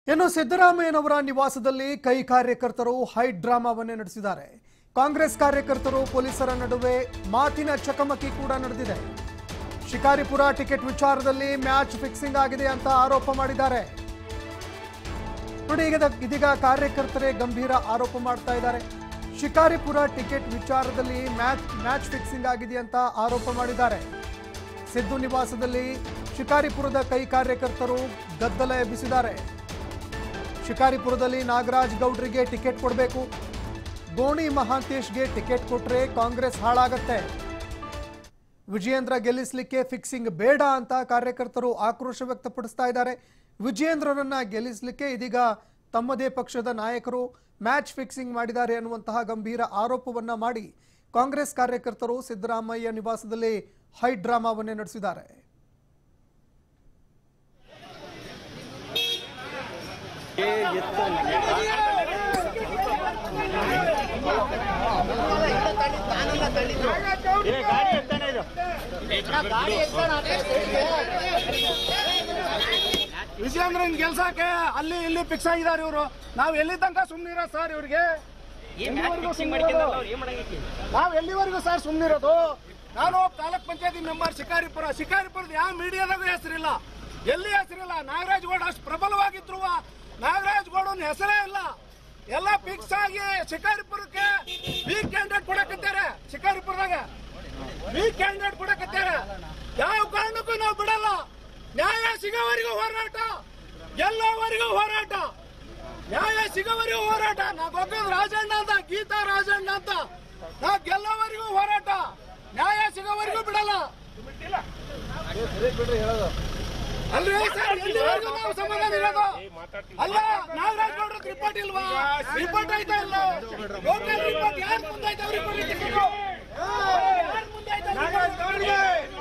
ಇನ್ನು ಸಿದ್ದರಾಮಯ್ಯನವರ ನಿವಾಸದಲ್ಲಿ ಕೈ ಕಾರ್ಯಕರ್ತರು ಹೈ ಡ್ರಾಮಾವನ್ನೇ ನಡೆಸಿದ್ದಾರೆ ಕಾಂಗ್ರೆಸ್ ಕಾರ್ಯಕರ್ತರು ಪೊಲೀಸರ ನಡುವೆ ಮಾತಿನ ಚಕಮಕಿ ಕೂಡ ನಡೆದಿದೆ ಶಿಕಾರಿಪುರ ಟಿಕೆಟ್ ವಿಚಾರದಲ್ಲಿ ಮ್ಯಾಚ್ ಫಿಕ್ಸಿಂಗ್ ಆಗಿದೆ ಅಂತ ಆರೋಪ ಮಾಡಿದ್ದಾರೆ ನೋಡಿ ಈಗ ಇದೀಗ ಕಾರ್ಯಕರ್ತರೇ ಗಂಭೀರ ಆರೋಪ ಮಾಡ್ತಾ ಇದ್ದಾರೆ ಶಿಕಾರಿಪುರ ಟಿಕೆಟ್ ವಿಚಾರದಲ್ಲಿ ಮ್ಯಾಚ್ ಮ್ಯಾಚ್ ಫಿಕ್ಸಿಂಗ್ ಆಗಿದೆ ಅಂತ ಆರೋಪ ಮಾಡಿದ್ದಾರೆ ಸಿದ್ದು ನಿವಾಸದಲ್ಲಿ ಶಿಕಾರಿಪುರದ ಕೈ ಕಾರ್ಯಕರ್ತರು ಗದ್ದಲ ಎಬ್ಬಿಸಿದ್ದಾರೆ ಶಿಕಾರಿಪುರದಲ್ಲಿ ನಾಗರಾಜ್ ಗೌಡ್ರಿಗೆ ಟಿಕೆಟ್ ಕೊಡಬೇಕು ಗೋಣಿ ಮಹಾಂತೇಶ್ಗೆ ಟಿಕೆಟ್ ಕೊಟ್ರೆ ಕಾಂಗ್ರೆಸ್ ಹಾಳಾಗತ್ತೆ ವಿಜಯೇಂದ್ರ ಗೆಲ್ಲಿಸಲಿಕ್ಕೆ ಫಿಕ್ಸಿಂಗ್ ಬೇಡ ಅಂತ ಕಾರ್ಯಕರ್ತರು ಆಕ್ರೋಶ ವ್ಯಕ್ತಪಡಿಸ್ತಾ ಇದ್ದಾರೆ ವಿಜಯೇಂದ್ರರನ್ನ ಗೆಲ್ಲಿಸಲಿಕ್ಕೆ ಇದೀಗ ತಮ್ಮದೇ ಪಕ್ಷದ ನಾಯಕರು ಮ್ಯಾಚ್ ಫಿಕ್ಸಿಂಗ್ ಮಾಡಿದ್ದಾರೆ ಅನ್ನುವಂತಹ ಗಂಭೀರ ಆರೋಪವನ್ನ ಮಾಡಿ ಕಾಂಗ್ರೆಸ್ ಕಾರ್ಯಕರ್ತರು ಸಿದ್ದರಾಮಯ್ಯ ನಿವಾಸದಲ್ಲಿ ಹೈ ಡ್ರಾಮಾವನ್ನೇ ನಡೆಸಿದ್ದಾರೆ ವಿಜಯೇಂದ್ರನ್ ಗೆಲ್ಸಕ್ಕೆ ಅಲ್ಲಿ ಇಲ್ಲಿ ಫಿಕ್ಸ್ ಆಗಿದ್ದಾರೆ ಇವರು ನಾವು ಎಲ್ಲಿ ತನಕ ಸುಮ್ನಿರೋ ಸರ್ ಇವ್ರಿಗೆ ಎಲ್ಲಿವರೆಗೂ ಸುಮ್ನಿರೋದು? ನಾವ್ ಎಲ್ಲಿವರೆಗೂ ಸರ್ ಸುಮ್ನಿರೋದು ನಾನು ತಾಲೂಕ್ ಪಂಚಾಯತಿ ಮೆಂಬರ್ ಶಿಕಾರಿಪುರ ಶಿಕಾರಿಪುರದ ಯಾವ ಮೀಡಿಯಾದಾಗೂ ಹೆಸರಿಲ್ಲ ಎಲ್ಲಿ ಹೆಸರಿಲ್ಲ ನಾಗರಾಜ್ ಗೌಡ ಅಷ್ಟು ಪ್ರಬಲವಾಗಿದ್ರು ನಾಗರಾಜ್ ಗೌಡನ ಹೆಸರೇ ಇಲ್ಲ ಎಲ್ಲ ಫಿಕ್ಸ್ ಆಗಿ ಶಿಕಾರಿಪುರಕ್ಕೆ ವೀಕ್ ಕ್ಯಾಂಡಿಡೇಟ್ ಕೊಡಕತ್ತಾರೆ ಶಿಕಾರಿಪುರದಾಗ ವೀಕ್ ಕ್ಯಾಂಡಿಡೇಟ್ ಕೊಡಕತ್ತಾರೆ ಯಾವ ಕಾರಣಕ್ಕೂ ನಾವು ಬಿಡಲ್ಲ ನ್ಯಾಯ ಸಿಗೋವರೆಗೂ ಹೋರಾಟ ಗೆಲ್ಲೋವರೆಗೂ ಹೋರಾಟ ನ್ಯಾಯ ಸಿಗೋವರೆಗೂ ಹೋರಾಟ ನಾ ಗೊಬ್ಬರ ರಾಜಣ್ಣ ಅಂತ ಗೀತಾ ರಾಜಣ್ಣ ಅಂತ ನಾ ಗೆಲ್ಲೋವರೆಗೂ ಹೋರಾಟ ನ್ಯಾಯ ಸಿಗೋವರೆಗೂ ಬಿಡಲ್ಲ ಅಲ್ರಿ ಸರ್ ಎಲ್ಲಿವರೆಗೂ ನಾವು ಸಮಾಧಾನ ಇರೋದು ಅಲ್ಲ ನಾಗರಾಜ್ ಗೌಡ್ರ ರಿಪೋರ್ಟ್ ಇಲ್ವಾ ರಿಪೋರ್ಟ್ ಆಯ್ತಾ ಇಲ್ಲ ಲೋಕಲ್ ರಿಪೋರ್ಟ್ ಯಾರು ಮುಂದಾಯ್ತು ಅವ್ರಿಗೆ ಕೊಡ್ಲಿಕ್ಕೆ ಯಾರು ಮುಂದಾಯ್ತು ನಾಗರಾಜ್ ಗೌಡ್ರಿಗೆ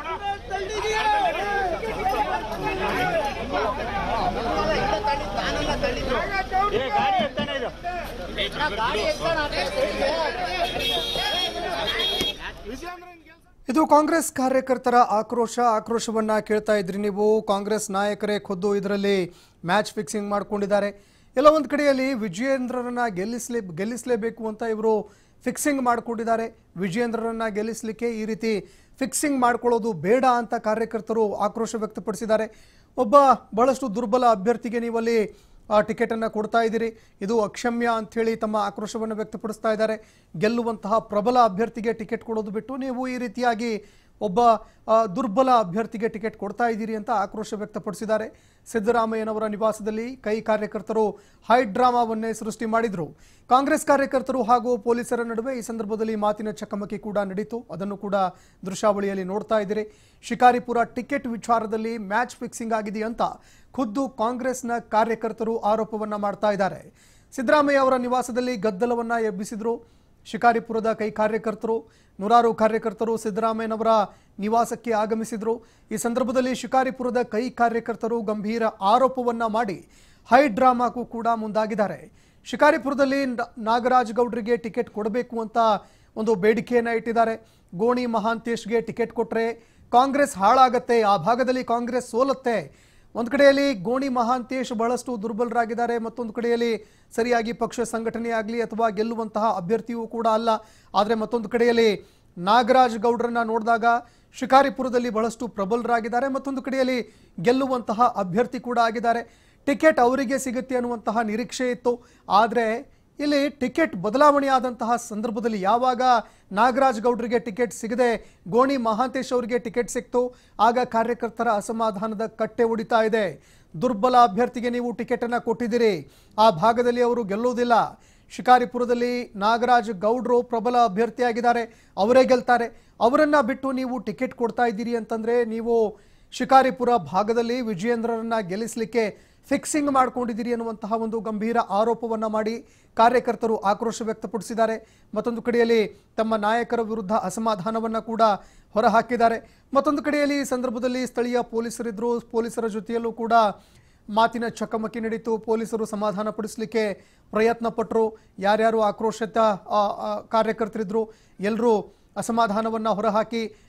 ವಿಜಯೇಂದ್ರನ್ ಗೆಲ್ಸ ಇದು ಕಾಂಗ್ರೆಸ್ ಕಾರ್ಯಕರ್ತರ ಆಕ್ರೋಶ ಆಕ್ರೋಶವನ್ನ ಕೇಳ್ತಾ ಇದ್ರಿ ನೀವು ಕಾಂಗ್ರೆಸ್ ನಾಯಕರೇ ಖುದ್ದು ಇದರಲ್ಲಿ ಮ್ಯಾಚ್ ಫಿಕ್ಸಿಂಗ್ ಮಾಡ್ಕೊಂಡಿದ್ದಾರೆ ಎಲ್ಲ ಒಂದು ಕಡೆಯಲ್ಲಿ ವಿಜಯೇಂದ್ರರನ್ನ ಗೆಲ್ಲಿಸಲೇ ಗೆಲ್ಲಿಸಲೇಬೇಕು ಅಂತ ಇವರು ಫಿಕ್ಸಿಂಗ್ ಮಾಡ್ಕೊಂಡಿದ್ದಾರೆ ವಿಜಯೇಂದ್ರರನ್ನ ಗೆಲ್ಲಿಸಲಿಕ್ಕೆ ಈ ರೀತಿ ಫಿಕ್ಸಿಂಗ್ ಮಾಡ್ಕೊಳ್ಳೋದು ಬೇಡ ಅಂತ ಕಾರ್ಯಕರ್ತರು ಆಕ್ರೋಶ ವ್ಯಕ್ತಪಡಿಸಿದ್ದಾರೆ ಒಬ್ಬ ಬಹಳಷ್ಟು ದುರ್ಬಲ ಅಭ್ಯರ್ಥಿಗೆ ನೀವಲ್ಲಿ ಆ ಟಿಕೆಟನ್ನು ಕೊಡ್ತಾ ಇದ್ದೀರಿ ಇದು ಅಕ್ಷಮ್ಯ ಅಂಥೇಳಿ ತಮ್ಮ ಆಕ್ರೋಶವನ್ನು ವ್ಯಕ್ತಪಡಿಸ್ತಾ ಇದ್ದಾರೆ ಗೆಲ್ಲುವಂತಹ ಪ್ರಬಲ ಅಭ್ಯರ್ಥಿಗೆ ಟಿಕೆಟ್ ಕೊಡೋದು ಬಿಟ್ಟು ನೀವು ಈ ರೀತಿಯಾಗಿ ಒಬ್ಬ ಆ, ದುರ್ಬಲ ಅಭ್ಯರ್ಥಿಗೆ ಟಿಕೆಟ್ ಕೊಡ್ತಾ ಇದ್ದೀರಿ ಅಂತ ಆಕ್ರೋಶ ವ್ಯಕ್ತಪಡಿಸಿದ್ದಾರೆ ಸಿದ್ದರಾಮಯ್ಯನವರ ನಿವಾಸದಲ್ಲಿ ಕೈ ಕಾರ್ಯಕರ್ತರು ಹೈ ಡ್ರಾಮಾವನ್ನೇ ಸೃಷ್ಟಿ ಮಾಡಿದ್ರು ಕಾಂಗ್ರೆಸ್ ಕಾರ್ಯಕರ್ತರು ಹಾಗೂ ಪೊಲೀಸರ ನಡುವೆ ಈ ಸಂದರ್ಭದಲ್ಲಿ ಮಾತಿನ ಚಕಮಕಿ ಕೂಡ ನಡೀತು ಅದನ್ನು ಕೂಡ ದೃಶ್ಯಾವಳಿಯಲ್ಲಿ ನೋಡ್ತಾ ಇದ್ದೀರಿ ಶಿಕಾರಿಪುರ ಟಿಕೆಟ್ ವಿಚಾರದಲ್ಲಿ ಮ್ಯಾಚ್ ಫಿಕ್ಸಿಂಗ್ ಆಗಿದೆ ಅಂತ ಖುದ್ದು ಕಾಂಗ್ರೆಸ್ನ ಕಾರ್ಯಕರ್ತರು ಆರೋಪವನ್ನ ಮಾಡ್ತಾ ಇದ್ದಾರೆ ಸಿದ್ದರಾಮಯ್ಯ ಅವರ ನಿವಾಸದಲ್ಲಿ ಗದ್ದಲವನ್ನ ಎಬ್ಬಿಸಿದ್ರು ಶಿಕಾರಿಪುರದ ಕೈ ಕಾರ್ಯಕರ್ತರು ನೂರಾರು ಕಾರ್ಯಕರ್ತರು ಸಿದ್ದರಾಮಯ್ಯನವರ ನಿವಾಸಕ್ಕೆ ಆಗಮಿಸಿದ್ರು ಈ ಸಂದರ್ಭದಲ್ಲಿ ಶಿಕಾರಿಪುರದ ಕೈ ಕಾರ್ಯಕರ್ತರು ಗಂಭೀರ ಆರೋಪವನ್ನ ಮಾಡಿ ಹೈ ಡ್ರಾಮಾಕ್ಕೂ ಕೂಡ ಮುಂದಾಗಿದ್ದಾರೆ ಶಿಕಾರಿಪುರದಲ್ಲಿ ನ- ನಾಗರಾಜ್ ಗೌಡ್ರಿಗೆ ಟಿಕೆಟ್ ಕೊಡಬೇಕು ಅಂತ ಒಂದು ಬೇಡಿಕೆಯನ್ನ ಇಟ್ಟಿದ್ದಾರೆ ಗೋಣಿ ಮಹಾಂತೇಶ್ಗೆ ಟಿಕೆಟ್ ಕೊಟ್ರೆ ಕಾಂಗ್ರೆಸ್ ಹಾಳಾಗತ್ತೆ ಆ ಭಾಗದಲ್ಲಿ ಕಾಂಗ್ರೆಸ್ ಸೋಲತ್ತೆ ಒಂದು ಕಡೆಯಲ್ಲಿ ಗೋಣಿ ಮಹಾಂತೇಶ್ ಬಹಳಷ್ಟು ದುರ್ಬಲರಾಗಿದ್ದಾರೆ ಮತ್ತೊಂದು ಕಡೆಯಲ್ಲಿ ಸರಿಯಾಗಿ ಪಕ್ಷ ಸಂಘಟನೆ ಆಗಲಿ ಅಥವಾ ಗೆಲ್ಲುವಂತಹ ಅಭ್ಯರ್ಥಿಯೂ ಕೂಡ ಅಲ್ಲ ಆದರೆ ಮತ್ತೊಂದು ಕಡೆಯಲ್ಲಿ ನಾಗರಾಜ್ ಗೌಡ್ರನ್ನ ನೋಡಿದಾಗ ಶಿಕಾರಿಪುರದಲ್ಲಿ ಬಹಳಷ್ಟು ಪ್ರಬಲರಾಗಿದ್ದಾರೆ ಮತ್ತೊಂದು ಕಡೆಯಲ್ಲಿ ಗೆಲ್ಲುವಂತಹ ಅಭ್ಯರ್ಥಿ ಕೂಡ ಆಗಿದ್ದಾರೆ ಟಿಕೆಟ್ ಅವರಿಗೆ ಸಿಗುತ್ತೆ ಅನ್ನುವಂತಹ ನಿರೀಕ್ಷೆ ಇತ್ತು ಆದರೆ ಇಲ್ಲಿ ಟಿಕೆಟ್ ಬದಲಾವಣೆಯಾದಂತಹ ಸಂದರ್ಭದಲ್ಲಿ ಯಾವಾಗ ನಾಗರಾಜ್ ಗೌಡ್ರಿಗೆ ಟಿಕೆಟ್ ಸಿಗದೆ ಗೋಣಿ ಮಹಾಂತೇಶ್ ಅವರಿಗೆ ಟಿಕೆಟ್ ಸಿಕ್ತು ಆಗ ಕಾರ್ಯಕರ್ತರ ಅಸಮಾಧಾನದ ಕಟ್ಟೆ ಹೊಡಿತಾ ಇದೆ ದುರ್ಬಲ ಅಭ್ಯರ್ಥಿಗೆ ನೀವು ಟಿಕೆಟ್ ಅನ್ನ ಕೊಟ್ಟಿದ್ದೀರಿ ಆ ಭಾಗದಲ್ಲಿ ಅವರು ಗೆಲ್ಲುವುದಿಲ್ಲ ಶಿಕಾರಿಪುರದಲ್ಲಿ ನಾಗರಾಜ್ ಗೌಡ್ರು ಪ್ರಬಲ ಅಭ್ಯರ್ಥಿಯಾಗಿದ್ದಾರೆ ಅವರೇ ಗೆಲ್ತಾರೆ ಅವರನ್ನ ಬಿಟ್ಟು ನೀವು ಟಿಕೆಟ್ ಕೊಡ್ತಾ ಇದ್ದೀರಿ ಅಂತಂದ್ರೆ ನೀವು ಶಿಕಾರಿಪುರ ಭಾಗದಲ್ಲಿ ವಿಜಯೇಂದ್ರರನ್ನ ಗೆಲ್ಲಿಸಲಿಕ್ಕೆ ಫಿಕ್ಸಿಂಗ್ ಮಾಡ್ಕೊಂಡಿದ್ದೀರಿ ಅನ್ನುವಂತಹ ಒಂದು ಗಂಭೀರ ಆರೋಪವನ್ನ ಮಾಡಿ ಕಾರ್ಯಕರ್ತರು ಆಕ್ರೋಶ ವ್ಯಕ್ತಪಡಿಸಿದ್ದಾರೆ ಮತ್ತೊಂದು ಕಡೆಯಲ್ಲಿ ತಮ್ಮ ನಾಯಕರ ವಿರುದ್ಧ ಅಸಮಾಧಾನವನ್ನ ಕೂಡ ಹೊರಹಾಕಿದ್ದಾರೆ ಮತ್ತೊಂದು ಕಡೆಯಲ್ಲಿ ಈ ಸಂದರ್ಭದಲ್ಲಿ ಸ್ಥಳೀಯ ಪೊಲೀಸರಿದ್ರು ಪೊಲೀಸರ ಜೊತೆಯಲ್ಲೂ ಕೂಡ ಮಾತಿನ ಚಕಮಕಿ ನಡೀತು ಪೊಲೀಸರು ಸಮಾಧಾನ ಪಡಿಸಲಿಕ್ಕೆ ಪ್ರಯತ್ನ ಪಟ್ಟರು ಯಾರ್ಯಾರು ಆಕ್ರೋಶಿತ ಆ, ಆ, ಕಾರ್ಯಕರ್ತರಿದ್ರು ಎಲ್ಲರೂ ಅಸಮಾಧಾನವನ್ನ ಹೊರಹಾಕಿ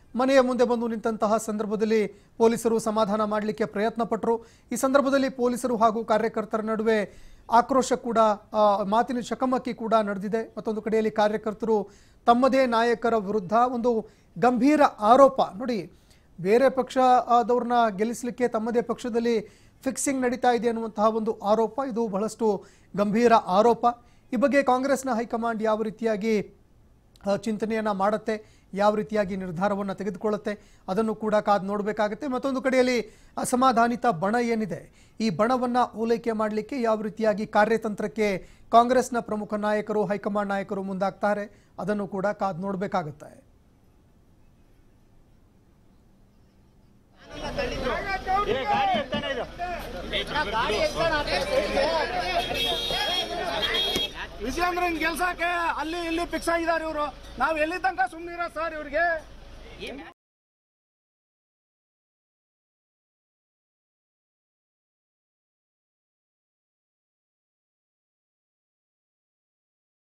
ಮನೆಯ ಮುಂದೆ ಬಂದು ನಿಂತಹ ಸಂದರ್ಭದಲ್ಲಿ ಪೊಲೀಸರು ಸಮಾಧಾನ ಮಾಡಲಿಕ್ಕೆ ಪ್ರಯತ್ನ ಪಟ್ಟರು ಈ ಸಂದರ್ಭದಲ್ಲಿ ಪೊಲೀಸರು ಹಾಗೂ ಕಾರ್ಯಕರ್ತರ ನಡುವೆ ಆಕ್ರೋಶ ಕೂಡ ಆ, ಮಾತಿನ ಚಕಮಕಿ ಕೂಡ ನಡೆದಿದೆ ಮತ್ತೊಂದು ಕಡೆಯಲ್ಲಿ ಕಾರ್ಯಕರ್ತರು ತಮ್ಮದೇ ನಾಯಕರ ವಿರುದ್ಧ ಒಂದು ಗಂಭೀರ ಆರೋಪ ನೋಡಿ ಬೇರೆ ಪಕ್ಷ ಆದವ್ರನ್ನ ಗೆಲ್ಲಿಸಲಿಕ್ಕೆ ತಮ್ಮದೇ ಪಕ್ಷದಲ್ಲಿ ಫಿಕ್ಸಿಂಗ್ ನಡೀತಾ ಇದೆ ಅನ್ನುವಂತಹ ಒಂದು ಆರೋಪ ಇದು ಬಹಳಷ್ಟು ಗಂಭೀರ ಆರೋಪ ಈ ಬಗ್ಗೆ ಕಾಂಗ್ರೆಸ್ನ ಹೈಕಮಾಂಡ್ ಯಾವ ರೀತಿಯಾಗಿ ಆ, ಚಿಂತನೆಯನ್ನ ಮಾಡುತ್ತೆ ಯಾವ ರೀತಿಯಾಗಿ ನಿರ್ಧಾರವನ್ನು ತೆಗೆದುಕೊಳ್ಳುತ್ತೆ ಅದನ್ನು ಕೂಡ ಕಾದು ನೋಡಬೇಕಾಗುತ್ತೆ ಮತ್ತೊಂದು ಕಡೆಯಲ್ಲಿ ಅಸಮಾಧಾನಿತ ಬಣ ಏನಿದೆ ಈ ಬಣವನ್ನ ಓಲೈಕೆ ಮಾಡಲಿಕ್ಕೆ ಯಾವ ರೀತಿಯಾಗಿ ಕಾರ್ಯತಂತ್ರಕ್ಕೆ ಕಾಂಗ್ರೆಸ್ನ ಪ್ರಮುಖ ನಾಯಕರು ಹೈಕಮಾಂಡ್ ನಾಯಕರು ಮುಂದಾಗ್ತಾರೆ ಅದನ್ನು ಕೂಡ ಕಾದು ನೋಡಬೇಕಾಗುತ್ತೆ ವಿಜಯೇಂದ್ರನ್ ಗೆಲ್ಸಕ್ಕೆ ಅಲ್ಲಿ ಇಲ್ಲಿ ಫಿಕ್ಸ್ ಆಗಿದ್ದಾರೆ ಇವರು ನಾವ್ ಎಲ್ಲಿ ತನಕ ಸುಮ್ನಿರ ಸರ್ ಇವ್ರಿಗೆ